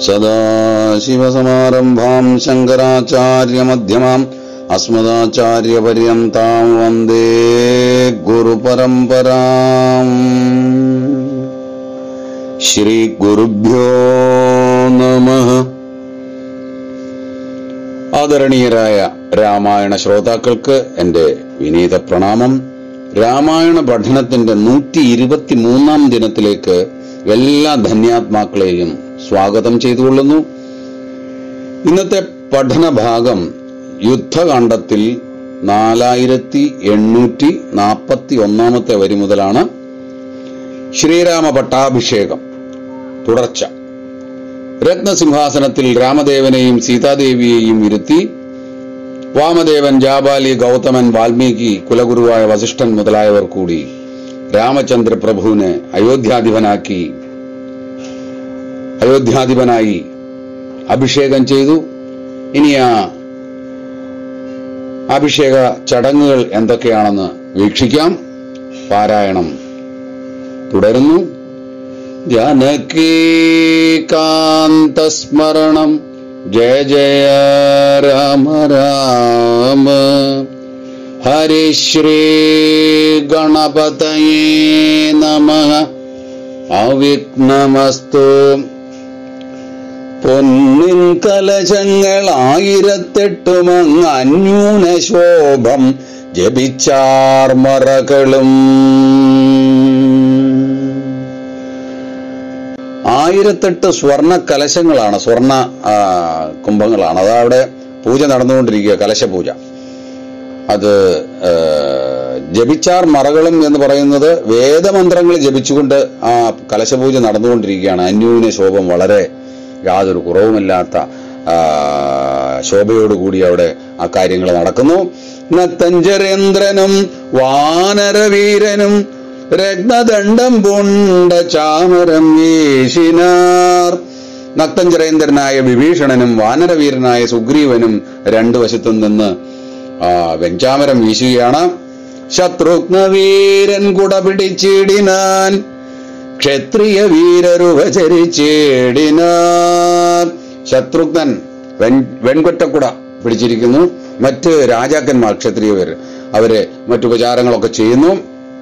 സദാശിവസമാരംഭാം ശങ്കരാചാര്യമധ്യമാം അസ്മദാചാര്യപര്യന്താം വന്ദേ ഗുരുപരമ്പരാം ശ്രീ ഗുരുഭ്യോ നമ ആദരണീയരായ രാമായണ ശ്രോതാക്കൾക്ക് എന്റെ വിനീത പ്രണാമം രാമായണ പഠനത്തിന്റെ നൂറ്റി ഇരുപത്തി മൂന്നാം ദിനത്തിലേക്ക് എല്ലാ ധന്യാത്മാക്കളെയും സ്വാഗതം ചെയ്തുകൊള്ളുന്നു ഇന്നത്തെ പഠന ഭാഗം യുദ്ധകാണ്ഡത്തിൽ നാലായിരത്തി എണ്ണൂറ്റി നാൽപ്പത്തി ഒന്നാമത്തെ വരി മുതലാണ് ശ്രീരാമ പട്ടാഭിഷേകം തുടർച്ച രത്നസിംഹാസനത്തിൽ രാമദേവനെയും സീതാദേവിയെയും ഇരുത്തി വാമദേവൻ ജാബാലി ഗൗതമൻ വാൽമീകി കുലഗുരുവായ വസിഷ്ഠൻ മുതലായവർ കൂടി രാമചന്ദ്ര പ്രഭുവിനെ അയോധ്യാധിപനാക്കി അയോധ്യാധിപനായി അഭിഷേകം ചെയ്തു ഇനി ആ അഭിഷേക ചടങ്ങുകൾ എന്തൊക്കെയാണെന്ന് വീക്ഷിക്കാം പാരായണം തുടരുന്നു ജാനകീകാന്തസ്മരണം ജയ ജയ രാമ രാമ ഹരിശ്രീ ഗണപതയേ നമ അവിഘ്നമസ്തു പൊന്നിൻ കലശങ്ങളായിരത്തെട്ടുമങ്ങ് അന്യൂന ശോഭം ജപിച്ചാർമറകളും ആയിരത്തെട്ട് സ്വർണ്ണ കലശങ്ങളാണ് സ്വർണ്ണ ആ, കുംഭങ്ങളാണ് അത് അവിടെ പൂജ നടന്നുകൊണ്ടിരിക്കുക കലശപൂജ അത് ആ, ജപിച്ചാർ മറകളും എന്ന് പറയുന്നത് വേദമന്ത്രങ്ങൾ ജപിച്ചുകൊണ്ട് ആ കലശപൂജ നടന്നുകൊണ്ടിരിക്കുകയാണ് അന്യൂന ശോഭം വളരെ യാതൊരു കുറവുമില്ലാത്ത ആ, ശോഭയോടുകൂടി അവിടെ ആ കാര്യങ്ങൾ നടക്കുന്നു നത്തഞ്ചരേന്ദ്രനും വാനരവീരനും രത്നദണ്ഡം പൂണ്ട ചാമരം വീശിനാർ നക്തഞ്ചരേന്ദ്രനായ വിഭീഷണനും വാനരവീരനായ സുഗ്രീവനും രണ്ടു വശത്തും നിന്ന് ആ, വെഞ്ചാമരം വീശുകയാണ് ശത്രുഘ്നവീരൻ കുട പിടിച്ചിടിനാൻ ക്ഷത്രിയ വീരരുപചരിച്ചേടിനാർ ശത്രുഘ്നൻ വെൺ വെൺകൊറ്റക്കുട പിടിച്ചിരിക്കുന്നു മറ്റ് രാജാക്കന്മാർ ക്ഷത്രിയവർ അവര് മറ്റുപചാരങ്ങളൊക്കെ ചെയ്യുന്നു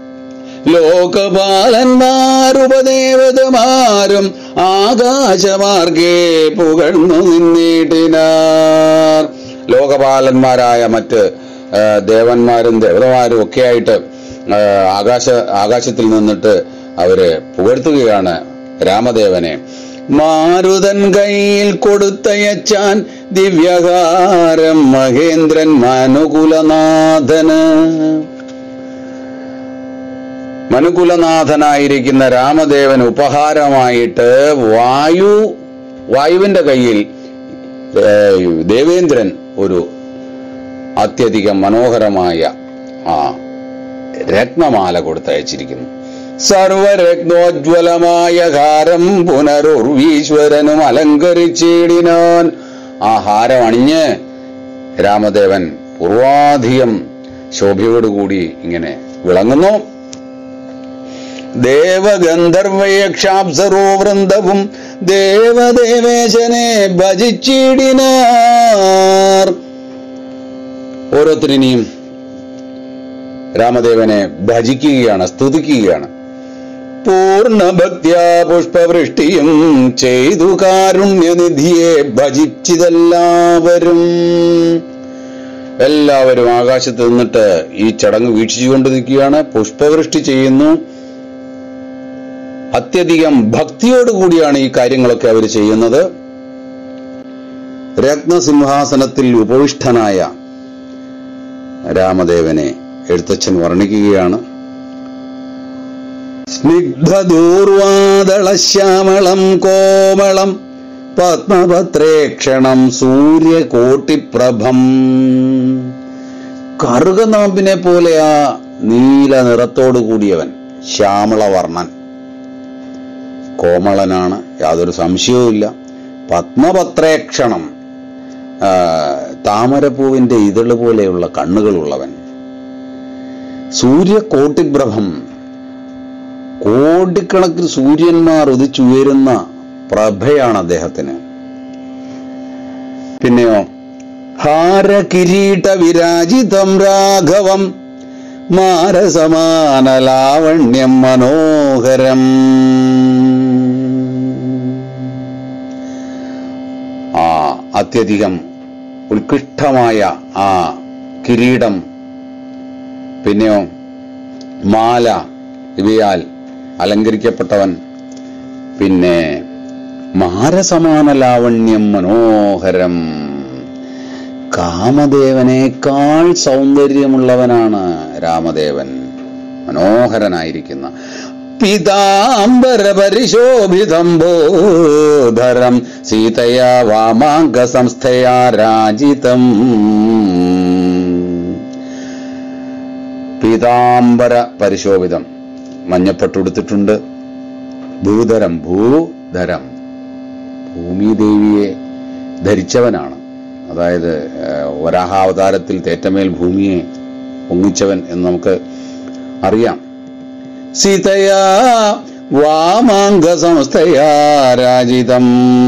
ലോകപാലന്മാരുപദേവതമാരും ആകാശമാർഗേ പുകഴ്ന്നു നിന്നിട്ടിനാർ ലോകപാലന്മാരായ മറ്റ് ആ, ദേവന്മാരും ദേവതമാരും ഒക്കെ ആയിട്ട് ആ, ആകാശ ആകാശത്തിൽ നിന്നിട്ട് അവര് പുകഴ്ത്തുകയാണ് രാമദേവനെ മാരുതൻ കയ്യിൽ കൊടുത്തയച്ചാൻ ദിവ്യകാരം മഹേന്ദ്രൻ മനുകുലനാഥന് മനുകുലനാഥനായിരിക്കുന്ന രാമദേവൻ ഉപഹാരമായിട്ട് വായു വായുവിന്റെ കയ്യിൽ ഏ, ദേവേന്ദ്രൻ ഒരു അത്യധികം മനോഹരമായ ആ രത്നമാല കൊടുത്തയച്ചിരിക്കുന്നു സർവരത്നോജ്വലമായ ഹാരം പുനരുർവീശ്വരനും അലങ്കരിച്ചിടിനാൻ ആ ഹാരം അണിഞ്ഞ് രാമദേവൻ പൂർവാധികം ശോഭയോടുകൂടി ഇങ്ങനെ വിളങ്ങുന്നു ദേവഗന്ധർവയക്ഷാപ്സരോ വൃന്ദവും ദേവദേവേശനെ ഭജിച്ചിടിനാർ ഓരോരുത്തരിനെയും രാമദേവനെ ഭജിക്കുകയാണ് സ്തുതിക്കുകയാണ് പൂർണ്ണഭക്ത്യാ പുഷ്പവൃഷ്ടിയും ചെയ്തു കാരുണ്യനിധിയെ ഭജിച്ചതെല്ലാവരും എല്ലാവരും ആകാശത്ത് നിന്നിട്ട് ഈ ചടങ്ങ് വീക്ഷിച്ചുകൊണ്ട് നിൽക്കുകയാണ് പുഷ്പവൃഷ്ടി ചെയ്യുന്നു അത്യധികം ഭക്തിയോടുകൂടിയാണ് ഈ കാര്യങ്ങളൊക്കെ അവർ ചെയ്യുന്നത് രത്നസിംഹാസനത്തിൽ ഉപവിഷ്ടനായ രാമദേവനെ എഴുത്തച്ഛൻ വർണ്ണിക്കുകയാണ് സ്നിഗ്ധദൂർവാദളശ്യാമളം കോമളം പത്മപത്രേക്ഷണം സൂര്യകോട്ടിപ്രഭം കറുകനാമ്പിനെ പോലെ ആ നീല നിറത്തോടു കൂടിയവൻ ശ്യാമളവർണ്ണൻ കോമളനാണ് യാതൊരു സംശയവുമില്ല പത്മപത്രേക്ഷണം ആ, താമരപ്പൂവിന്റെ ഇതള് പോലെയുള്ള കണ്ണുകളുള്ളവൻ സൂര്യകോട്ടിപ്രഭം കോടിക്കണക്കിന് സൂര്യന്മാർ ഉദിച്ചുയരുന്ന പ്രഭയാണ് അദ്ദേഹത്തിന് ഹാരകിരീട വിരാജിതം രാഘവം മാരസമാനലാവണ്യം മനോഹരം ആ അത്യധികം ഉത്കൃഷ്ടമായ ആ കിരീടം പിന്നെയോ മാല ഇവയാൽ അലങ്കരിക്കപ്പെട്ടവൻ പിന്നെ മാരസമാന ലാവണ്യം മനോഹരം കാമദേവനേക്കാൾ സൗന്ദര്യമുള്ളവനാണ് രാമദേവൻ മനോഹരനായിരിക്കുന്ന പിതാംബര പരിശോഭിതം ബോധരം സീതയാ വാമാങ്ക സംസ്ഥയാ രാജിതം പീതാംബര പരിശോഭിതം മഞ്ഞപ്പട്ടുടുത്തിട്ടുണ്ട് ഭൂധരം ഭൂധരം ഭൂമിദേവിയെ ധരിച്ചവനാണ് അതായത് ഏഹ്, വരാഹാവതാരത്തിൽ തേറ്റമേൽ ഭൂമിയെ ഒന്നിച്ചവൻ എന്ന് നമുക്ക് അറിയാം സീതയാ വാമാങ്ക സംസ്ഥയാ രാജിതം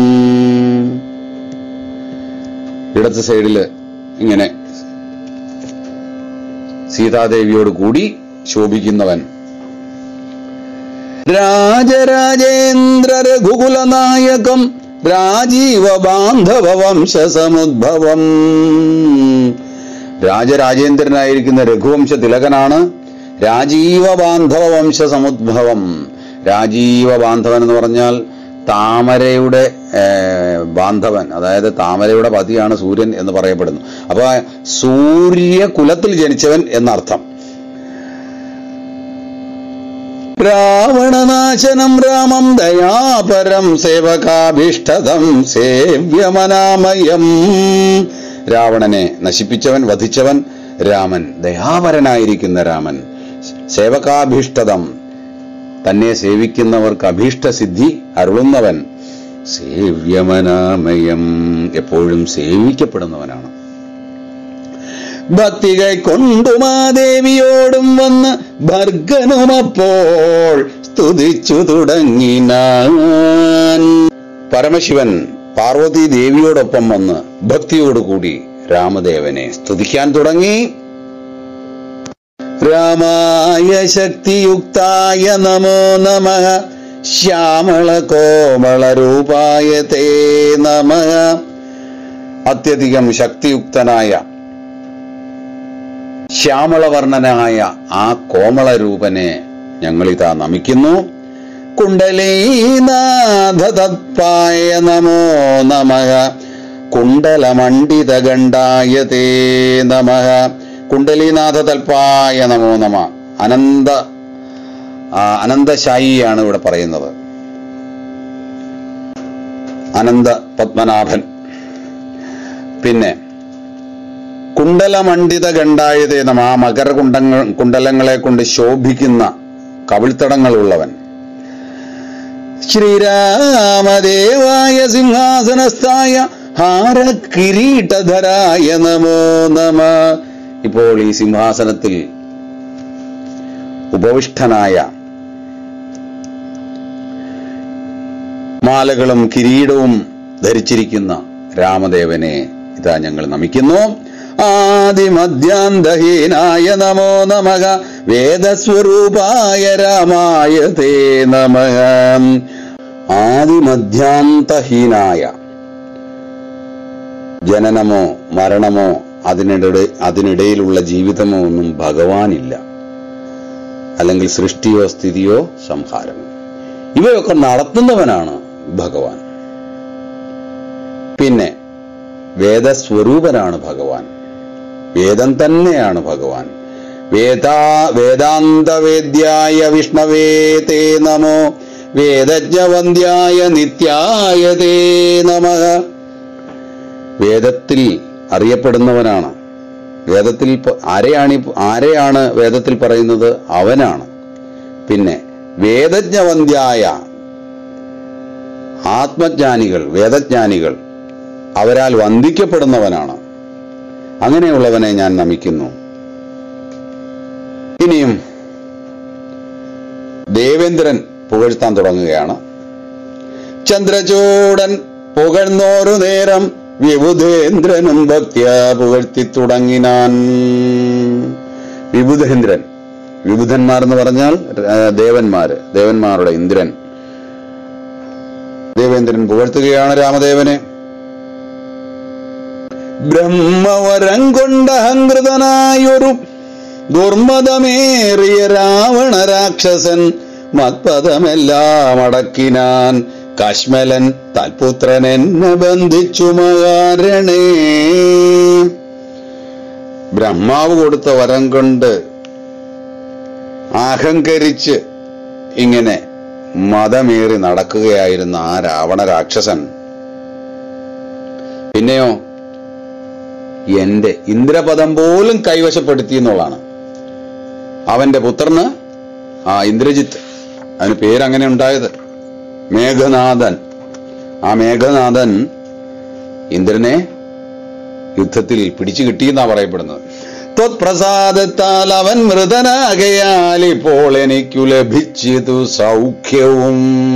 ഇടത്ത് സൈഡില് ഇങ്ങനെ സീതാദേവിയോട് കൂടി ശോഭിക്കുന്നവൻ രാജരാജേന്ദ്ര രഘുകുലനായകം രാജീവ ബാന്ധവ വംശസമുദ്ഭവം രാജരാജേന്ദ്രനായിരിക്കുന്ന രഘുവംശ തിലകനാണ് രാജീവ ബാന്ധവ വംശസമുദ്ഭവം രാജീവ ബാന്ധവൻ എന്ന് പറഞ്ഞാൽ താമരയുടെ ഏർ, ബാന്ധവൻ അതായത് താമരയുടെ പതിയാണ് സൂര്യൻ എന്ന് പറയപ്പെടുന്നു അപ്പൊ സൂര്യകുലത്തിൽ ജനിച്ചവൻ എന്നർത്ഥം രാവണനാശനം രാമം ദയാപരം സേവകാഭീഷ്ടതം സേവ്യമനാമയം രാവണനെ നശിപ്പിച്ചവൻ വധിച്ചവൻ രാമൻ ദയാപരനായിരിക്കുന്ന രാമൻ സേവകാഭീഷ്ടതം തന്നെ സേവിക്കുന്നവർക്ക് അഭീഷ്ടസിദ്ധി അരുളുന്നവൻ സേവ്യമനാമയം എപ്പോഴും സേവിക്കപ്പെടുന്നവനാണ് ഭക്തികൈ കൊണ്ടുമാദേവിയോടും വന്ന് ഭർഗനുമപ്പോൾ സ്തുതിച്ചു തുടങ്ങിനാൻ പരമശിവൻ പാർവതി ദേവിയോടൊപ്പം വന്ന് ഭക്തിയോടുകൂടി രാമദേവനെ സ്തുതിക്കാൻ തുടങ്ങി രാമായ ശക്തിയുക്തായ നമോ നമ ശ്യാമള കോമള രൂപായ തേ നമ അത്യധികം ശക്തിയുക്തനായ ശ്യാമളവർണ്ണനായ ആ കോമള രൂപനെ ഞങ്ങളിതാ നമിക്കുന്നു കുണ്ടലീനാഥതത്പായ നമോ നമ കുണ്ടലമണ്ഡിത ഗണ്ഡായ തേ നമ കുണ്ടലീനാഥ തൽപ്പായ നമോ നമ അനന്ത ആ, അനന്തശായിയാണ് ഇവിടെ പറയുന്നത് അനന്ത പത്മനാഭൻ പിന്നെ കുണ്ടലമണ്ഡിത ഗണ്ഡായതേ നമ ആ മകരകുണ്ടങ്ങൾ കുണ്ടലങ്ങളെ കൊണ്ട് ശോഭിക്കുന്ന കവിൾത്തടങ്ങളുള്ളവൻ ശ്രീരാമദേവായ സിംഹാസനസ്ഥായ ഹാരകിരീടധരായ നമോ നമ ഇപ്പോൾ ഈ സിംഹാസനത്തിൽ ഉപവിഷ്ടനായ മാലകളും കിരീടവും ധരിച്ചിരിക്കുന്ന രാമദേവനെ ഇതാ ഞങ്ങൾ നമിക്കുന്നു ആദിമധ്യാന്തഹീനായ നമോ നമഃ വേദസ്വരൂപായ രാമായ തേ നമഃ ആദിമധ്യാന്തഹീനായ ജനനമോ മരണമോ അതിനിടെ അതിനിടയിലുള്ള ജീവിതമോ ഒന്നും ഭഗവാനില്ല അല്ലെങ്കിൽ സൃഷ്ടിയോ സ്ഥിതിയോ സംഹാരമോ ഇവയൊക്കെ നടത്തുന്നവനാണ് ഭഗവാൻ പിന്നെ വേദസ്വരൂപനാണ് ഭഗവാൻ വേദം തന്നെയാണ് ഭഗവാൻ വേദാ വേദാന്തവേദ്യായ വിഷ്ണവേ തേ നമോ വേദജ്ഞവന്ധ്യായ നിത്യായ തേ നമഃ വേദത്തിൽ അറിയപ്പെടുന്നവനാണ് വേദത്തിൽ പ- ആരെയാണ് ഈ- ആരെയാണ് വേദത്തിൽ പറയുന്നത് അവനാണ് പിന്നെ വേദജ്ഞവന്ധ്യായ ആത്മജ്ഞാനികൾ വേദജ്ഞാനികൾ അവരാൽ വന്ദിക്കപ്പെടുന്നവനാണ് അങ്ങനെയുള്ളവനെ ഞാൻ നമിക്കുന്നു ഇനിയും ദേവേന്ദ്രൻ പുകഴ്ത്താൻ തുടങ്ങുകയാണ് ചന്ദ്രചൂടൻ പുകഴ്ന്നോരു നേരം വിബുധേന്ദ്രനും ഭക്തിയ പുകഴ്ത്തി തുടങ്ങിനാൻ വിബുധേന്ദ്രൻ വിബുധന്മാർ എന്ന് പറഞ്ഞാൽ ആ, ദേവന്മാര് ദേവന്മാരുടെ ഇന്ദ്രൻ ദേവേന്ദ്രൻ പുകഴ്ത്തുകയാണ് രാമദേവനെ ബ്രഹ്മവരം കൊണ്ട് അഹങ്കൃതനായൊരു ദുർമതമേറിയ രാവണ രാക്ഷസൻ മത്പദമെല്ലാം അടക്കിനാൻ കശ്മലൻ തൽപുത്രൻ എന്നെ ബന്ധിച്ചു മകാരണേ ബ്രഹ്മാവ് കൊടുത്ത വരം കൊണ്ട് അഹങ്കരിച്ച് ഇങ്ങനെ മതമേറി നടക്കുകയായിരുന്ന ആ രാവണ രാക്ഷസൻ പിന്നെയോ എന്റെ ഇന്ദ്രപദം പോലും കൈവശപ്പെടുത്തി എന്നുള്ളതാണ് അവന്റെ പുത്രന് ആ ഇന്ദ്രജിത്ത് അതിന് പേരങ്ങനെ ഉണ്ടായത് മേഘനാഥൻ ആ മേഘനാഥൻ ഇന്ദ്രനെ യുദ്ധത്തിൽ പിടിച്ചു കിട്ടിയെന്നാ പറയപ്പെടുന്നത് ത്വത്പ്രസാദത്താൽ അവൻ മൃതനാകയാൽ ഇപ്പോൾ എനിക്കു ലഭിച്ചതു സൗഖ്യവും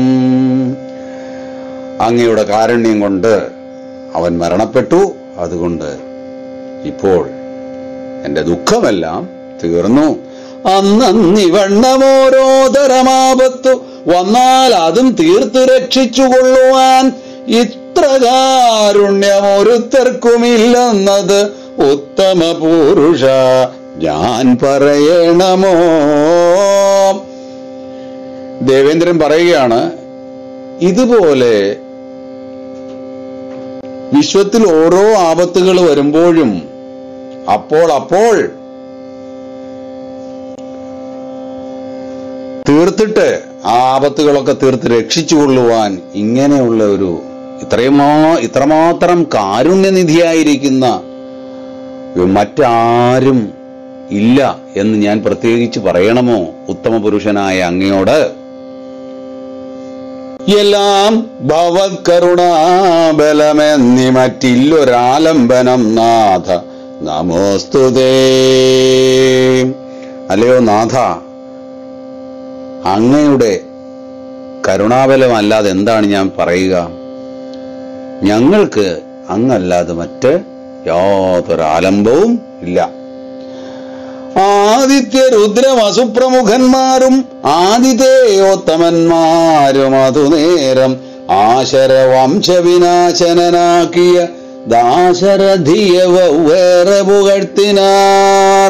അങ്ങയുടെ കാരുണ്യം കൊണ്ട് അവൻ മരണപ്പെട്ടു അതുകൊണ്ട് ഇപ്പോൾ എന്റെ ദുഃഖമെല്ലാം തീർന്നു അന്നന്നിവണ്ണമോരോ തരമാപത്തു വന്നാൽ അതും തീർത്തു രക്ഷിച്ചുകൊള്ളുവാൻ ഇത്ര കാരുണ്യമൊരുത്തർക്കുമില്ലെന്നത് ഉത്തമ പുരുഷ ഞാൻ പറയണമോ ദേവേന്ദ്രൻ പറയുകയാണ് ഇതുപോലെ വിശ്വത്തിൽ ഓരോ ആപത്തുകൾ വരുമ്പോഴും അപ്പോൾ അപ്പോൾ തീർത്തിട്ട് ആ ആപത്തുകളൊക്കെ തീർത്ത് രക്ഷിച്ചുകൊള്ളുവാൻ ഇങ്ങനെയുള്ള ഒരു ഇത്രയുമാ ഇത്രമാത്രം കാരുണ്യനിധിയായിരിക്കുന്ന മറ്റാരും ഇല്ല എന്ന് ഞാൻ പ്രത്യേകിച്ച് പറയണമോ ഉത്തമ പുരുഷനായ അങ്ങയോട് എല്ലാം ഭവത്കരുണാബലമെന്നി മറ്റില്ലൊരാലംബനം നാഥ നമോസ്തുതേ അല്ലയോ നാഥ അങ്ങയുടെ കരുണാബലമല്ലാതെ എന്താണ് ഞാൻ പറയുക ഞങ്ങൾക്ക് അങ്ങല്ലാതെ മറ്റ് യാതൊരു ആലംബവും ഇല്ല ആദിത്യ രുദ്ര വസുപ്രമുഖന്മാരും ആദിതേയോത്തമന്മാരും അതുനേരം ആശര വംശവിനാശനാക്കിയ ദാശരഥിയ വേറെ പുകഴ്ത്തിനാർ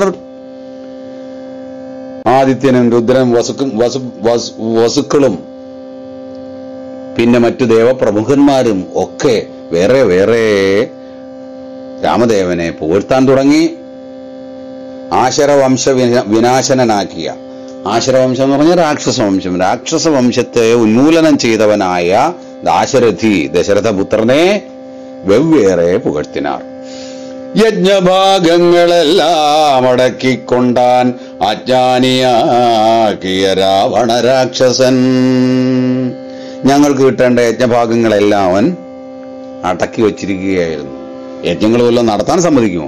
ആദിത്യനും രുദ്രനും വസുക്കും വസു വസു വസുക്കളും പിന്നെ മറ്റു ദേവപ്രമുഖന്മാരും ഒക്കെ വേറെ വേറെ രാമദേവനെ പുകഴ്ത്താൻ തുടങ്ങി ആശരവംശ വിന- വിനാശനനാക്കിയ ആശരവംശം എന്ന് പറഞ്ഞാൽ രാക്ഷസ വംശം രാക്ഷസ വംശത്തെ ഉന്മൂലനം ചെയ്തവനായ ദാശരഥി ദശരഥപുത്രനെ വെവ്വേറെ പുകഴ്ത്തിനാർ യജ്ഞഭാഗങ്ങളെല്ലാം അടക്കിക്കൊണ്ടാൻ അജ്ഞാനിയാക്കിയ രാവണ രാക്ഷസൻ ഞങ്ങൾക്ക് കിട്ടേണ്ട യജ്ഞഭാഗങ്ങളെല്ലാം അവൻ അടക്കി വച്ചിരിക്കുകയായിരുന്നു യജ്ഞങ്ങൾ വല്ലതും നടത്താൻ സമ്മതിക്കുമോ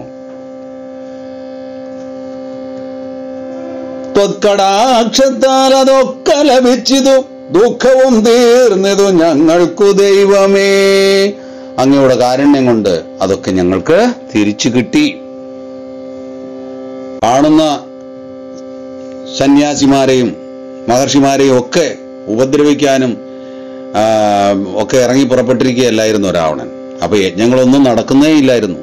ത്വത്കടാക്ഷത്താൽ അതൊക്കെ ലഭിച്ചതു ദുഃഖവും തീർന്നതു ഞങ്ങൾക്കു ദൈവമേ അങ്ങയുടെ കാരുണ്യം കൊണ്ട് അതൊക്കെ ഞങ്ങൾക്ക് തിരിച്ചു കിട്ടി കാണുന്ന സന്യാസിമാരെയും മഹർഷിമാരെയും ഒക്കെ ഉപദ്രവിക്കാനും ആ, ഒക്കെ ഇറങ്ങി പുറപ്പെട്ടിരിക്കുകയല്ലായിരുന്നു രാവണൻ അപ്പൊ യജ്ഞങ്ങളൊന്നും നടക്കുന്നേ ഇല്ലായിരുന്നു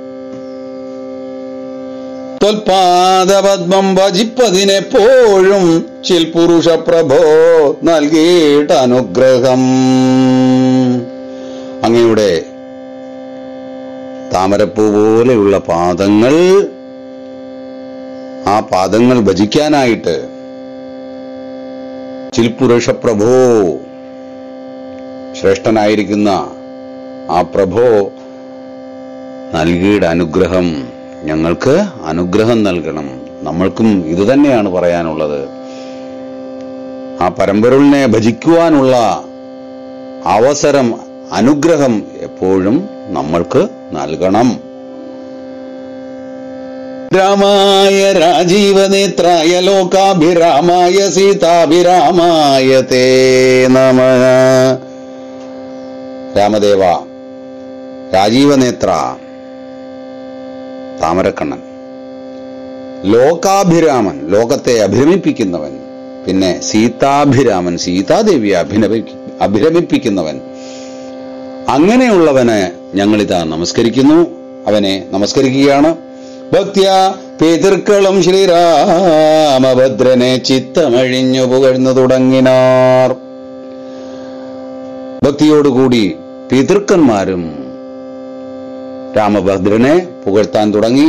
ത്വൽപാദപത്മം ഭജിപ്പതിനെപ്പോഴും ചിൽപുരുഷ പ്രഭോ നൽകിയിട്ട് അനുഗ്രഹം അങ്ങയുടെ താമരപ്പൂ പോലെയുള്ള പാദങ്ങൾ ആ പാദങ്ങൾ ഭജിക്കാനായിട്ട് ചിൽപുരുഷ പ്രഭോ ശ്രേഷ്ഠനായിരിക്കുന്ന ആ പ്രഭോ നൽകിയുടെ അനുഗ്രഹം ഞങ്ങൾക്ക് അനുഗ്രഹം നൽകണം നമ്മൾക്കും ഇതുതന്നെയാണ് പറയാനുള്ളത് ആ പരമ്പൊരുളിനെ ഭജിക്കുവാനുള്ള അവസരം അനുഗ്രഹം എപ്പോഴും നമ്മൾക്ക് നൽകണം രാമായ രാജീവനേത്രായ ലോകാഭിരാമായ സീതാഭിരാമായ തേ നമ രാമദേവ രാജീവനേത്ര താമരക്കണ്ണൻ ലോകാഭിരാമൻ ലോകത്തെ അഭിരമിപ്പിക്കുന്നവൻ പിന്നെ സീതാഭിരാമൻ സീതാദേവിയെ അഭിനവി അഭിരമിപ്പിക്കുന്നവൻ അങ്ങനെയുള്ളവന് ഞങ്ങളിതാ നമസ്കരിക്കുന്നു അവനെ നമസ്കരിക്കുകയാണ് ഭക്ത്യ പിതൃക്കളും ശ്രീരാമഭദ്രനെ ചിത്തമഴിഞ്ഞു പുകഴ്ന്നു തുടങ്ങിനാർ ഭക്തിയോടുകൂടി പിതൃക്കന്മാരും രാമഭദ്രനെ പുകഴ്ത്താൻ തുടങ്ങി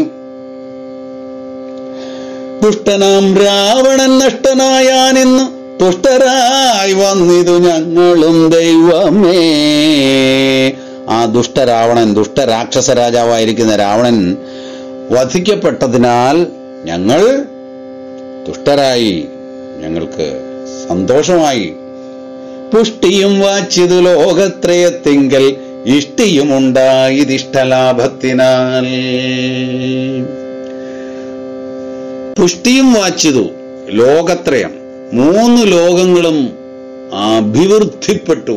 ദുഷ്ടനാം രാവണൻ നഷ്ടനായാനിന്ന് തുഷ്ടരായി വന്നിതു ഞങ്ങളും ദൈവമേ ആ ദുഷ്ടരാവണൻ ദുഷ്ടരാക്ഷസ രാജാവായിരിക്കുന്ന രാവണൻ വധിക്കപ്പെട്ടതിനാൽ ഞങ്ങൾ ദുഷ്ടരായി ഞങ്ങൾക്ക് സന്തോഷമായി പുഷ്ടിയും വാച്ചിതു ലോകത്രയത്തിങ്കൽ ഇഷ്ടിയുമുണ്ടായതിഷ്ടലാഭത്തിനാൽ പുഷ്ടിയും വാച്ചിതു ലോകത്രയം മൂന്ന് ലോകങ്ങളും അഭിവൃദ്ധിപ്പെട്ടു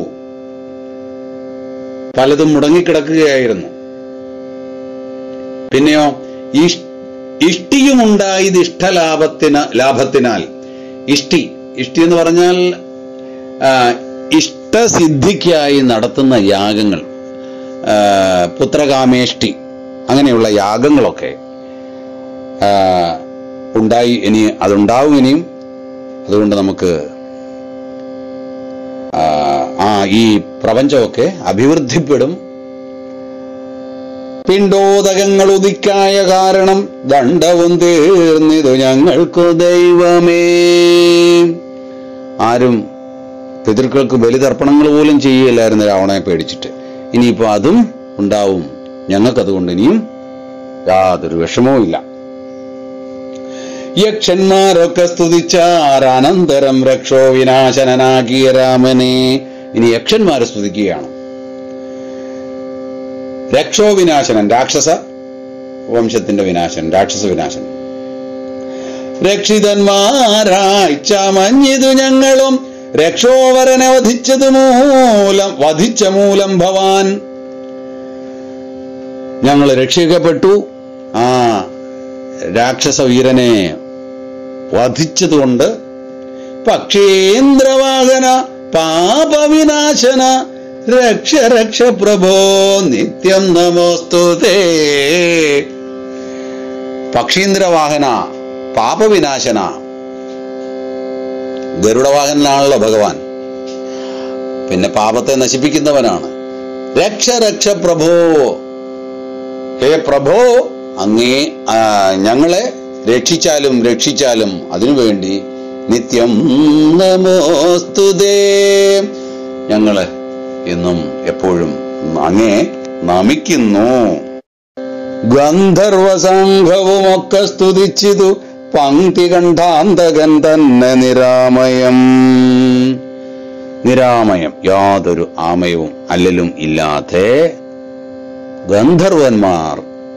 പലതും മുടങ്ങിക്കിടക്കുകയായിരുന്നു പിന്നെയോ ഇഷ്- ഇഷ്ടിയുമുണ്ടായത് ഇഷ്ടലാഭത്തിന് ലാഭത്തിനാൽ ഇഷ്ടി ഇഷ്ടി എന്ന് പറഞ്ഞാൽ ആ, ഇഷ്ടസിദ്ധിക്കായി നടത്തുന്ന യാഗങ്ങൾ ആ, പുത്രകാമേഷ്ടി അങ്ങനെയുള്ള യാഗങ്ങളൊക്കെ ആ, ഉണ്ടായി ഇനി അതുണ്ടാവും ഇനിയും അതുകൊണ്ട് നമുക്ക് ആ, ആ ഈ പ്രപഞ്ചമൊക്കെ അഭിവൃദ്ധിപ്പെടും പിണ്ടോദകങ്ങൾ ഉദിക്കായ കാരണം ദണ്ഡവും തീർന്നിതു ഞങ്ങൾക്കു ദൈവമേ ആരും പിതൃക്കൾക്ക് ബലിതർപ്പണങ്ങൾ പോലും ചെയ്യില്ലായിരുന്നു രാവണനെ പേടിച്ചിട്ട് ഇനിയിപ്പോ അതും ഉണ്ടാവും ഞങ്ങൾക്കതുകൊണ്ട് ഇനിയും യാതൊരു വിഷമവും ഇല്ല യക്ഷന്മാരൊക്കെ സ്തുതിച്ചാർ അനന്തരം രക്ഷോ വിനാശനനാകിയ രാമനെ ഇനി യക്ഷന്മാരെ സ്തുതിക്കുകയാണ് രക്ഷോ വിനാശനൻ രാക്ഷസ വംശത്തിന്റെ വിനാശൻ രാക്ഷസ വിനാശൻ രക്ഷിതന്മാരായി ചമഞ്ഞിതു ഞങ്ങളും രക്ഷോവരനെ വധിച്ചത് മൂലം വധിച്ച മൂലം ഭവാൻ ഞങ്ങൾ രക്ഷിക്കപ്പെട്ടു ആ രാക്ഷസ വീരനെ വധിച്ചതുകൊണ്ട് പക്ഷേന്ദ്രവാഹന പാപവിനാശന രക്ഷ രക്ഷ പ്രഭോ നിത്യം നമോസ്തുതേ പക്ഷീന്ദ്രവാഹന പാപവിനാശന ഗരുഡവാഹനാണല്ലോ ഭഗവാൻ പിന്നെ പാപത്തെ നശിപ്പിക്കുന്നവനാണ് രക്ഷ രക്ഷ പ്രഭോ ഹേ പ്രഭോ അങ്ങേ ആ, ഞങ്ങളെ രക്ഷിച്ചാലും രക്ഷിച്ചാലും അതിനുവേണ്ടി നിത്യം നമോസ്തുതേ ഞങ്ങള് എന്നും എപ്പോഴും അങ്ങേ നമിക്കുന്നു ഗന്ധർവസംഘവുമൊക്കെ സ്തുതിച്ചിതു പങ്ക്തി കണ്ഠാന്തകൻ തന്നെ നിരാമയം നിരാമയം യാതൊരു ആമയവും അല്ലലും ഇല്ലാതെ ഗന്ധർവന്മാർ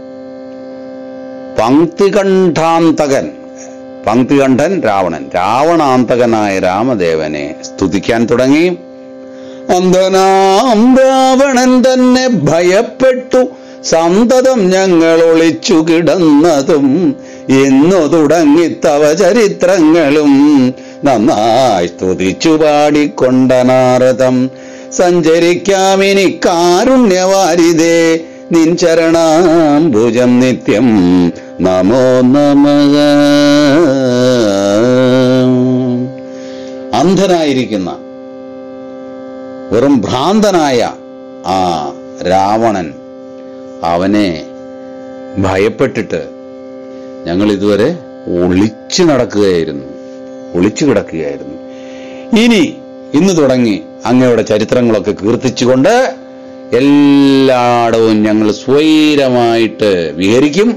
പങ്ക്തികണ്ഠാന്തകൻ പങ്ക്തികണ്ഠൻ രാവണൻ രാവണാന്തകനായ രാമദേവനെ സ്തുതിക്കാൻ തുടങ്ങി അന്ധനാം രാവണൻ തന്നെ ഭയപ്പെട്ടു സന്തതം ഞങ്ങൾ ഒളിച്ചു കിടന്നതും എന്നു തുടങ്ങി തവ ചരിത്രങ്ങളും നന്നായി സ്തുതിച്ചു പാടിക്കൊണ്ട നാരദം സഞ്ചരിക്കാമിനി കാരുണ്യവാരിതേ നിൻ ചരണാംബുജം നിത്യം നമോ നമഃ അന്ധനായിരിക്കുന്ന വെറും ഭ്രാന്തനായ ആ രാവണൻ അവനെ ഭയപ്പെട്ടിട്ട് ഞങ്ങൾ ഇതുവരെ ഒളിച്ചു നടക്കുകയായിരുന്നു ഒളിച്ചു കിടക്കുകയായിരുന്നു ഇനി ഇന്ന് തുടങ്ങി അങ്ങയുടെ ചരിത്രങ്ങളൊക്കെ കീർത്തിച്ചുകൊണ്ട് എല്ലായിടവും ഞങ്ങൾ സ്വൈരമായിട്ട് വിഹരിക്കും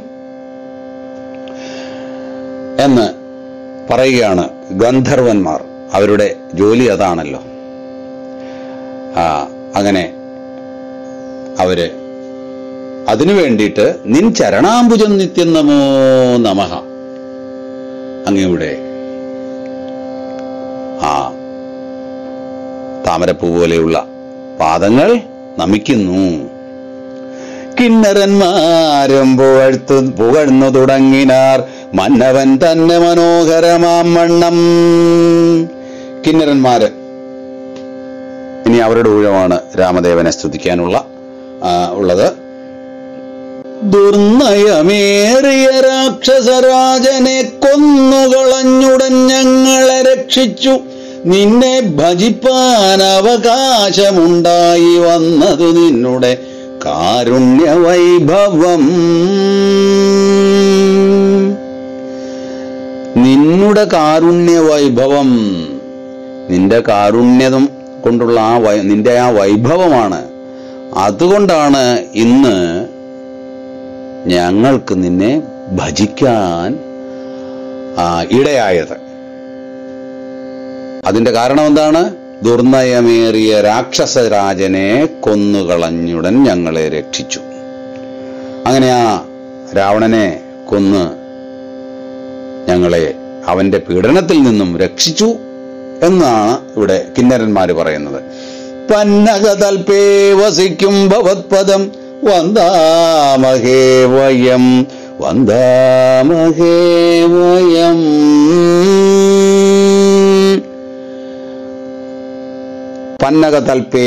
എന്ന് പറയുകയാണ് ഗന്ധർവന്മാർ അവരുടെ ജോലി അതാണല്ലോ ആ അങ്ങനെ അവര് അതിനു വേണ്ടിയിട്ട് നിൻ ചരണാംബുജം നിത്യം നമോ നമഃ അങ്ങയുടെ ആ താമരപ്പൂ പോലെയുള്ള പാദങ്ങൾ നമിക്കുന്നു കിന്നരന്മാരും പുകഴ്ത്തു പുകഴ്ന്നു തുടങ്ങിനാർ മന്നവൻ തന്നെ മനോഹരമാം വണ്ണം കിന്നരന്മാര് ഇനി അവരുടെ ഊഴമാണ് രാമദേവനെ സ്തുതിക്കാനുള്ള ആ, ഉള്ളത് ദുർനയമേറിയ രാക്ഷസരാജനെ കൊന്നുകളഞ്ഞുടൻ ഞങ്ങളെ രക്ഷിച്ചു നിന്നെ ഭജിപ്പാൻ അവകാശമുണ്ടായി വന്നതു നിന്നുടെ കാരുണ്യവൈഭവം നിന്നുടെ കാരുണ്യവൈഭവം നിന്റെ കാരുണ്യതും കൊണ്ടുള്ള ആ വൈ നിന്റെ ആ വൈഭവമാണ് അതുകൊണ്ടാണ് ഇന്ന് ഞങ്ങൾക്ക് നിന്നെ ഭജിക്കാൻ ആ, ഇടയായത് അതിന്റെ കാരണം എന്താണ് ദുർനയമേറിയ രാക്ഷസരാജനെ കൊന്നുകളഞ്ഞുടൻ ഞങ്ങളെ രക്ഷിച്ചു അങ്ങനെ ആ രാവണനെ കൊന്ന് ഞങ്ങളെ അവന്റെ പീഡനത്തിൽ നിന്നും രക്ഷിച്ചു എന്നാണ് ഇവിടെ കിന്നരന്മാര് പറയുന്നത് പന്നകതൽപേ വസിക്കും ഭവത്പദം വന്ദാമഹേ വയം വന്ദാമഹേ വയം പന്നകതൽപേ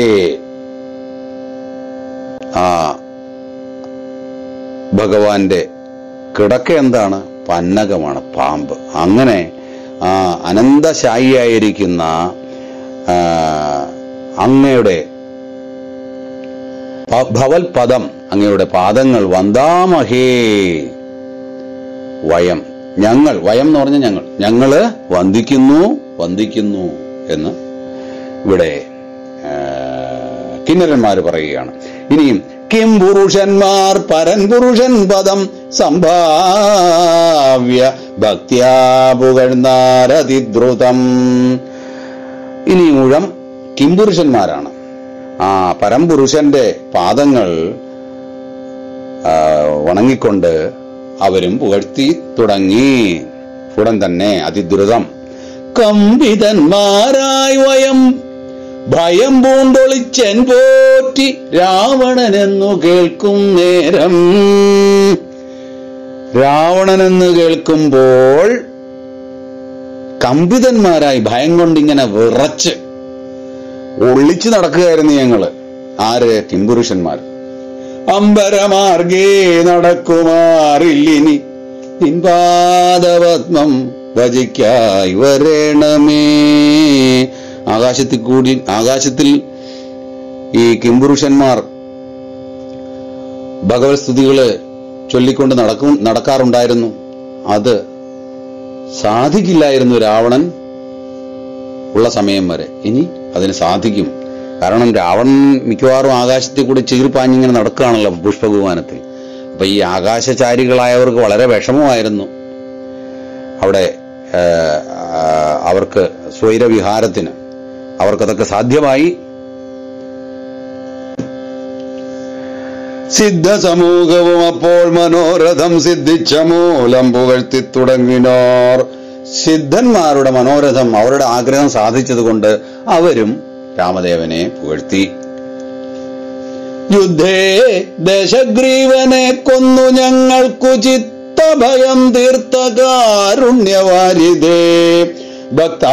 ആ ഭഗവാന്റെ കിടക്ക എന്താണ് പന്നകമാണ് പാമ്പ് അങ്ങനെ ആ അനന്തശായിയായിരിക്കുന്ന ആ, അങ്ങയുടെ പ- ഭവൽ പദം അങ്ങയുടെ പാദങ്ങൾ വന്ദാമഹേ വയം ഞങ്ങൾ വയം എന്ന് പറഞ്ഞ ഞങ്ങൾ ഞങ്ങള് വന്ദിക്കുന്നു വന്ദിക്കുന്നു എന്ന് ഇവിടെ ആ, കിന്നരന്മാര് പറയുകയാണ് ഇനിയും കിം പുരുഷന്മാർ പരൻ പുരുഷൻ പദം സംഭാവ്യ ഭക്ത്യാ പുകഴ്ന്നാരതിദ്രുതം ഇനി മുഴം കിംപുരുഷന്മാരാണ് ആ പരംപുരുഷന്റെ പാദങ്ങൾ ആ, വണങ്ങിക്കൊണ്ട് അവരും പുകഴ്ത്തി തുടങ്ങി ഉടൻ തന്നെ അതിദ്രുതം കമ്പിതന്മാരായി വയം ഭയം പൂണ്ടൊളിച്ചൻ പോറ്റി രാവണനെന്നു കേൾക്കും നേരം രാവണനെന്ന് കേൾക്കുമ്പോൾ കമ്പിതന്മാരായി ഭയം കൊണ്ടിങ്ങനെ വിറച്ച് ഒളിച്ചു നടക്കുകയായിരുന്നു ഞങ്ങള് ആര് കിംപുരുഷന്മാർ അമ്പരമാർഗേ നടക്കുമാറില്ലിനി നിൻപാദപത്മം ഭജിക്കായി വരണമേ ആകാശത്തിൽ കൂടി ആകാശത്തിൽ ഈ കിംപുരുഷന്മാർ ഭഗവത് സ്തുതികള് ചൊല്ലിക്കൊണ്ട് നടക്കും നടക്കാറുണ്ടായിരുന്നു അത് സാധിക്കില്ലായിരുന്നു രാവണൻ ഉള്ള സമയം വരെ ഇനി അതിന് സാധിക്കും കാരണം രാവണൻ മിക്കവാറും ആകാശത്തിൽ കൂടി ചീറിപ്പാഞ്ഞിങ്ങനെ നടക്കുകയാണല്ലോ പുഷ്പവിമാനത്തിൽ അപ്പൊ ഈ ആകാശചാരികളായവർക്ക് വളരെ വിഷമമായിരുന്നു അവിടെ ആ, ആ, അവർക്ക് സ്വൈരവിഹാരത്തിന് അവർക്കതൊക്കെ സാധ്യമായി സിദ്ധ സമൂഹവും അപ്പോൾ മനോരഥം സിദ്ധിച്ച മൂലം പുകഴ്ത്തി തുടങ്ങിനോർ സിദ്ധന്മാരുടെ മനോരഥം അവരുടെ ആഗ്രഹം സാധിച്ചതുകൊണ്ട് അവരും രാമദേവനെ പുകഴ്ത്തി യുദ്ധേ ദശഗ്രീവനെ കൊന്നു ഞങ്ങൾക്കു ചിത്തഭയം തീർത്ത കാരുണ്യവാരിതേ ഭക്ത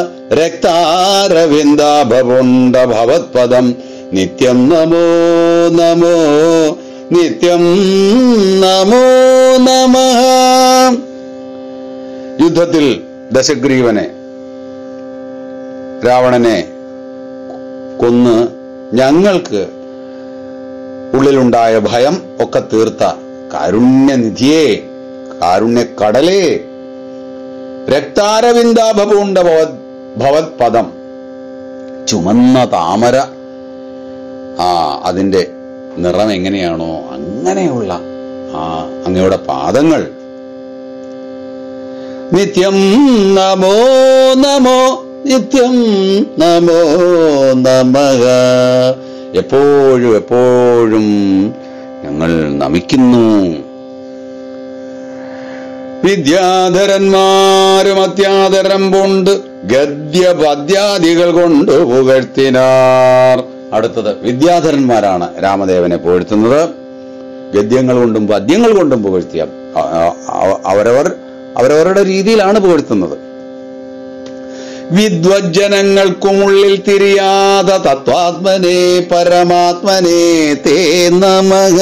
രക്താരവിന്ദാഭവുണ്ട ഭവത്പദം നിത്യം നമോ നമോ നിത്യം നമോ നമ യുദ്ധത്തിൽ ദശഗ്രീവനെ രാവണനെ കൊന്ന് ഞങ്ങൾക്ക് ഉള്ളിലുണ്ടായ ഭയം ഒക്കെ തീർത്ത കാരുണ്യനിധിയെ കാരുണ്യക്കടലേ രക്താരവിന്ദാഭപൂണ്ട ഭവത് ഭവത് പദം ചുമന്ന താമര ആ അതിന്റെ നിറം എങ്ങനെയാണോ അങ്ങനെയുള്ള ആ അങ്ങയുടെ പാദങ്ങൾ നിത്യം നമോ നമോ നിത്യം നമോ നമഃ എപ്പോഴും എപ്പോഴും ഞങ്ങൾ നമിക്കുന്നു വിദ്യാധരന്മാരും അത്യാദരം കൊണ്ട് ഗദ്യ പദ്യാദികൾ കൊണ്ട് പുകഴ്ത്തിനാർ അടുത്തത് വിദ്യാധരന്മാരാണ് രാമദേവനെ പുകഴ്ത്തുന്നത് ഗദ്യങ്ങൾ കൊണ്ടും പദ്യങ്ങൾ കൊണ്ടും പുകഴ്ത്തിയ അ- അ- അ- അവരവർ അവരവരുടെ രീതിയിലാണ് പുകഴ്ത്തുന്നത് വിദ്വജ്ജനങ്ങൾക്കുമുള്ളിൽ തിരിയാത തത്വാത്മനെ പരമാത്മനെ തേ നമഃ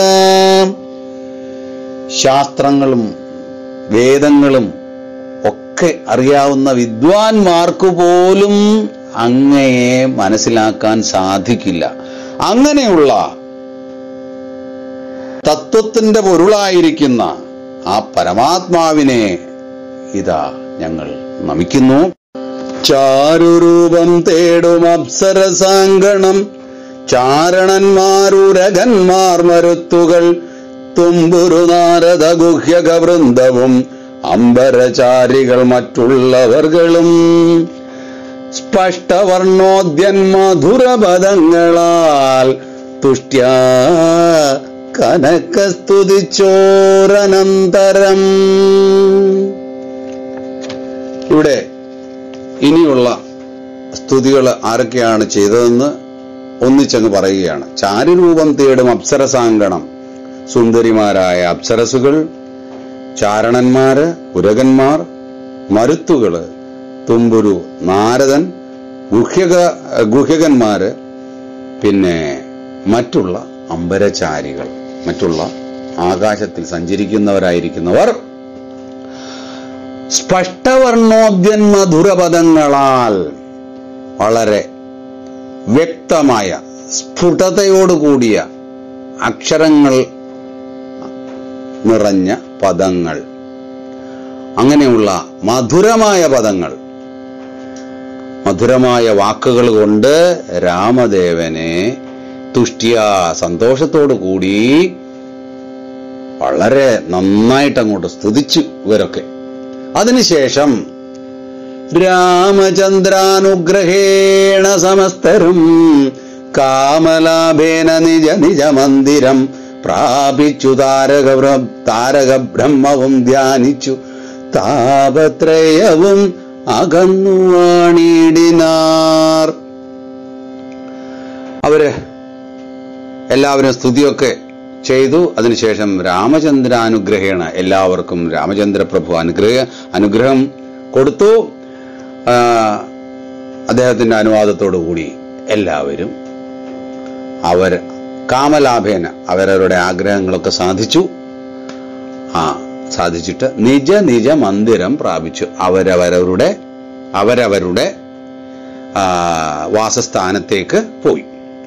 ശാസ്ത്രങ്ങളും വേദങ്ങളും ഒക്കെ അറിയാവുന്ന വിദ്വാൻമാർക്ക് പോലും അങ്ങയെ മനസ്സിലാക്കാൻ സാധിക്കില്ല അങ്ങനെയുള്ള തത്വത്തിന്റെ പൊരുളായിരിക്കുന്ന ആ പരമാത്മാവിനെ ഇതാ ഞങ്ങൾ നമിക്കുന്നു ചാരുരൂപം തേടും അപ്സരസാങ്കണം ചാരണന്മാരുരകന്മാർ മരുത്തുകൾ തുമ്പുരു നാരദ ഗുഹ്യക വൃന്ദവും അമ്പരചാരികൾ മറ്റുള്ളവർകളും സ്പഷ്ടവർണോദ്യൻ മധുരപദങ്ങളാൽ തുഷ്ട്യാ കനക്കസ്തുതിച്ചോരനന്തരം ഇവിടെ ഇനിയുള്ള സ്തുതികൾ ആരൊക്കെയാണ് ചെയ്തതെന്ന് ഒന്നിച്ചങ്ങ് പറയുകയാണ് ചാരുരൂപം തേടും അപ്സരസാങ്കണം സുന്ദരിമാരായ അപ്സരസുകൾ ചാരണന്മാര് ഉരകന്മാർ മരുത്തുകള് തുമ്പുരു നാരദൻ ഗുഹ്യക ഗുഹ്യകന്മാര് പിന്നെ മറ്റുള്ള അമ്പരചാരികൾ മറ്റുള്ള ആകാശത്തിൽ സഞ്ചരിക്കുന്നവരായിരിക്കുന്നവർ സ്പഷ്ടവർണോദ്യൻ മധുരപദങ്ങളാൽ വളരെ വ്യക്തമായ സ്ഫുടതയോടുകൂടിയ അക്ഷരങ്ങൾ നിറഞ്ഞ പദങ്ങൾ അങ്ങനെയുള്ള മധുരമായ പദങ്ങൾ മധുരമായ വാക്കുകൾ കൊണ്ട് രാമദേവനെ തുഷ്ടിയ സന്തോഷത്തോടു കൂടി വളരെ നന്നായിട്ട് അങ്ങോട്ട് സ്തുതിച്ചു ഇവരൊക്കെ അതിനുശേഷം രാമചന്ദ്രാനുഗ്രഹേണ സമസ്തരും കാമലാഭേന നിജ നിജ മന്ദിരം പ്രാപിച്ചു താരക താരക ബ്രഹ്മവും ധ്യാനിച്ചു താപത്രയവും അകന്നു വാണിടിനാർ അവര് എല്ലാവരും സ്തുതിയൊക്കെ ചെയ്തു അതിനുശേഷം രാമചന്ദ്ര അനുഗ്രഹേണ എല്ലാവർക്കും രാമചന്ദ്ര പ്രഭു അനുഗ്രഹ അനുഗ്രഹം കൊടുത്തു ആ, അദ്ദേഹത്തിന്റെ അനുവാദത്തോടു കൂടി എല്ലാവരും അവർ കാമലാഭേന അവരവരുടെ ആഗ്രഹങ്ങളൊക്കെ സാധിച്ചു ആ സാധിച്ചിട്ട് നിജ നിജ മന്ദിരം പ്രാപിച്ചു അവരവരുടെ അവരവരുടെ ആ, വാസസ്ഥാനത്തേക്ക് പോയി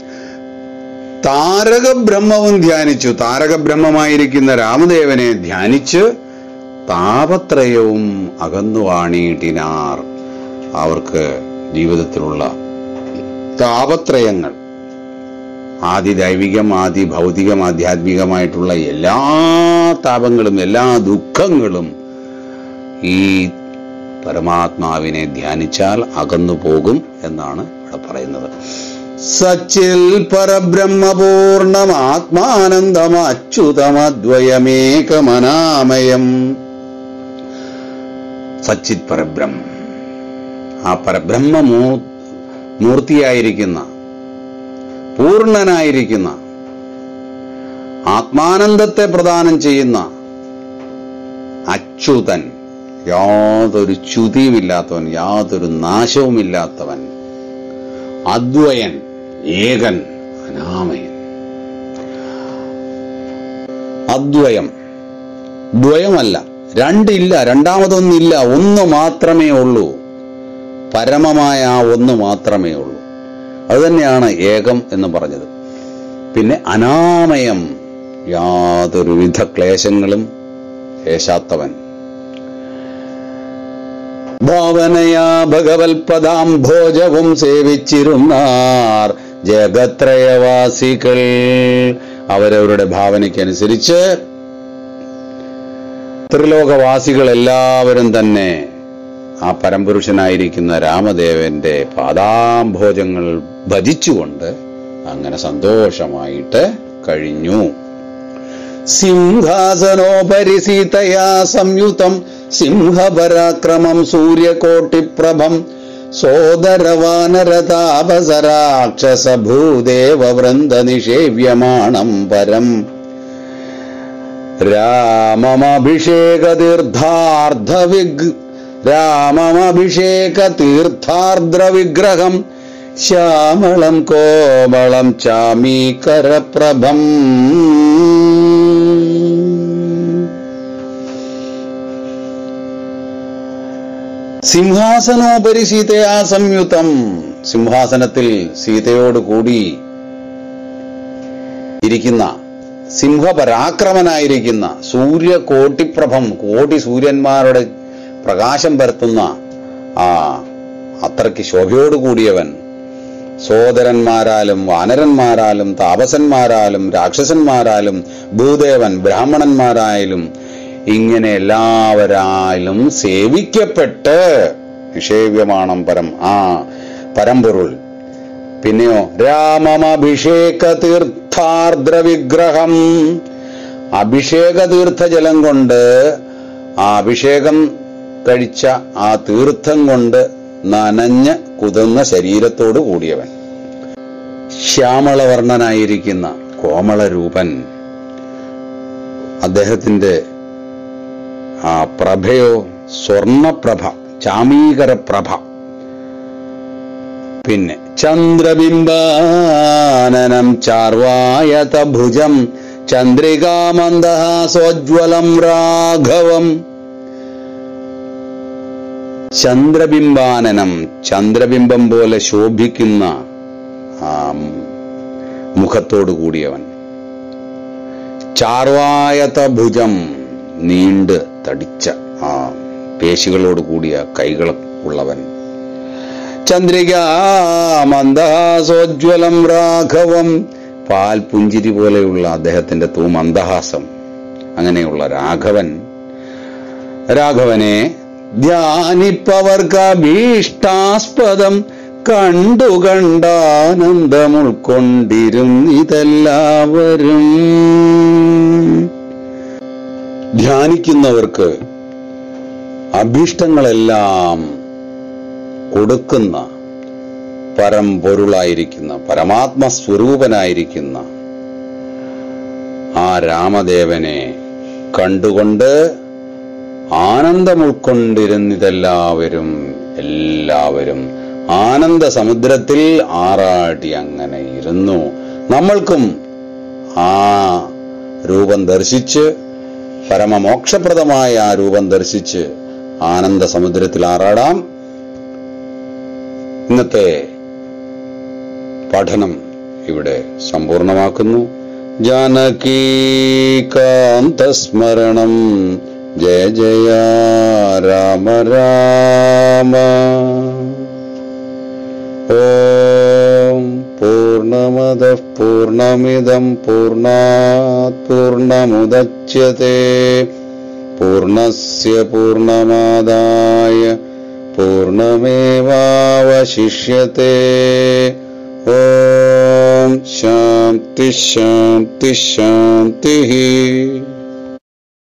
താരക ബ്രഹ്മവും ധ്യാനിച്ചു താരക ബ്രഹ്മമായിരിക്കുന്ന രാമദേവനെ ധ്യാനിച്ച് താപത്രയവും അകന്നു വാണിയിട്ടിനാർ അവർക്ക് ജീവിതത്തിലുള്ള താപത്രയങ്ങൾ ആദി ദൈവികം ആദി ഭൗതികം ആധ്യാത്മികമായിട്ടുള്ള എല്ലാ താപങ്ങളും എല്ലാ ദുഃഖങ്ങളും ഈ പരമാത്മാവിനെ ധ്യാനിച്ചാൽ അകന്നു പോകും എന്നാണ് ഇവിടെ പറയുന്നത് സച്ചിൽ പരബ്രഹ്മപൂർണം ആത്മാനന്ദം അച്യുതമദ്വയമേകമനാമയം സച്ചിത് പരബ്രഹ്മം ആ പരബ്രഹ്മ മൂ- മൂർത്തിയായിരിക്കുന്ന പൂർണ്ണനായിരിക്കുന്ന ആത്മാനന്ദത്തെ പ്രദാനം ചെയ്യുന്ന അച്യുതൻ യാതൊരു ച്യുതിയുമില്ലാത്തവൻ യാതൊരു നാശവുമില്ലാത്തവൻ അദ്വയൻ ഏകൻ അനാമയൻ അദ്വയം ദ്വയമല്ല രണ്ടില്ല രണ്ടാമതൊന്നില്ല ഒന്ന് മാത്രമേ ഉള്ളൂ പരമമായ ആ ഒന്ന് മാത്രമേ ഉള്ളൂ അതുതന്നെയാണ് ഏകം എന്ന് പറഞ്ഞത് പിന്നെ അനാമയം യാതൊരുവിധ ക്ലേശങ്ങളും ഏശാത്തവൻ ഭാവനയാ ഭഗവത്പദാം ഭോജവും സേവിച്ചിരുന്നാർ ജഗത്രയവാസികൾ അവരവരുടെ ഭാവനയ്ക്കനുസരിച്ച് ത്രിലോകവാസികൾ എല്ലാവരും തന്നെ ആ പരംപുരുഷനായിരിക്കുന്ന രാമദേവന്റെ പാദാംഭോജങ്ങൾ ഭജിച്ചുകൊണ്ട് അങ്ങനെ സന്തോഷമായിട്ട് കഴിഞ്ഞു സിംഹാസനോപരി സീതയാ സംയുതം സിംഹപരാക്രമം സൂര്യകോട്ടിപ്രഭം സോദരവാനരതാപസരാക്ഷസ ഭൂദേവ വൃന്ദ നിഷേവ്യമാണം പരം രാമമഭിഷേക തീർത്ഥാർദ്ധ വിഗ് രാമമഭിഷേക തീർത്ഥാർദ്ര വിഗ്രഹം ശ്യാമളം കോമളം ചാമീകരപ്രഭം സിംഹാസനോപരി സീതയാ സംയുതം സിംഹാസനത്തിൽ സീതയോട് കൂടി ഇരിക്കുന്ന സിംഹപരാക്രമനായിരിക്കുന്ന സൂര്യകോട്ടിപ്രഭം കോടി സൂര്യന്മാരുടെ പ്രകാശം പരത്തുന്ന ആ അത്രയ്ക്ക് ശോഭയോട് കൂടിയവൻ സോദരന്മാരാലും വാനരന്മാരാലും താപസന്മാരാലും രാക്ഷസന്മാരാലും ഭൂദേവൻ ബ്രാഹ്മണന്മാരായാലും ഇങ്ങനെ എല്ലാവരായാലും സേവിക്കപ്പെട്ട് നിഷേവ്യമാണം പരം ആ പരമ്പൊരുൾ പിന്നെയോ രാമമഭിഷേക തീർത്ഥാർദ്ര വിഗ്രഹം അഭിഷേക തീർത്ഥജലം കൊണ്ട് ആ അഭിഷേകം കഴിച്ച ആ തീർത്ഥം കൊണ്ട് നനഞ്ഞ് കുതിർന്ന ശരീരത്തോട് കൂടിയവൻ ശ്യാമളവർണ്ണനായിരിക്കുന്ന കോമളരൂപൻ അദ്ദേഹത്തിന്റെ ആ പ്രഭയോ സ്വർണപ്രഭ ചാമീകരപ്രഭ പിന്നെ ചന്ദ്രബിംബാനനം ചാർവായത ഭുജം ചന്ദ്രികാമന്ദഹാസോജ്വലം രാഘവം ചന്ദ്രബിംബാനനം ചന്ദ്രബിംബം പോലെ ശോഭിക്കുന്ന ആ മുഖത്തോടു കൂടിയവൻ ചാർവായത ഭുജം നീണ്ട് തടിച്ച ആ പേശികളോട് കൂടിയ കൈകൾ ഉള്ളവൻ ചന്ദ്രിക മന്ദഹാസോജ്വലം രാഘവം പാൽ പുഞ്ചിരി പോലെയുള്ള അദ്ദേഹത്തിന്റെ തൂ മന്ദഹാസം അങ്ങനെയുള്ള രാഘവൻ രാഘവനെ ധ്യാനിപ്പവർക്ക് അഭീഷ്ടാസ്പദം കണ്ടു കണ്ടാനന്ദം ഉൾക്കൊണ്ടിരുന്നിതെല്ലാവരും ധ്യാനിക്കുന്നവർക്ക് അഭീഷ്ടങ്ങളെല്ലാം കൊടുക്കുന്ന പരമ്പൊരുളായിരിക്കുന്ന പരമാത്മസ്വരൂപനായിരിക്കുന്ന ആ രാമദേവനെ കണ്ടുകൊണ്ട് ആനന്ദം ഉൾക്കൊണ്ടിരുന്നിതെല്ലാവരും എല്ലാവരും ആനന്ദ സമുദ്രത്തിൽ ആറാടി അങ്ങനെ ഇരുന്നു നമ്മൾക്കും ആ രൂപം ദർശിച്ച് പരമമോക്ഷപ്രദമായ ആ രൂപം ദർശിച്ച് ആനന്ദ സമുദ്രത്തിൽ ആറാടാം ഇന്നത്തെ പഠനം ഇവിടെ സമ്പൂർണമാക്കുന്നു ജാനകീകാന്തസ്മരണം ജയ ജയ രാമ രാമ ഓം പൂർണ്ണമദ പൂർണ്ണമിദം പൂർണ്ണാത് പൂർണ്ണമുദച്യത്തെ പൂർണ്ണസ്യ പൂർണ്ണമാദായ പൂർണ്ണമേവാവശിഷ്യത്തെ ഓം ശാന്തി ശാന്തി ശാന്തി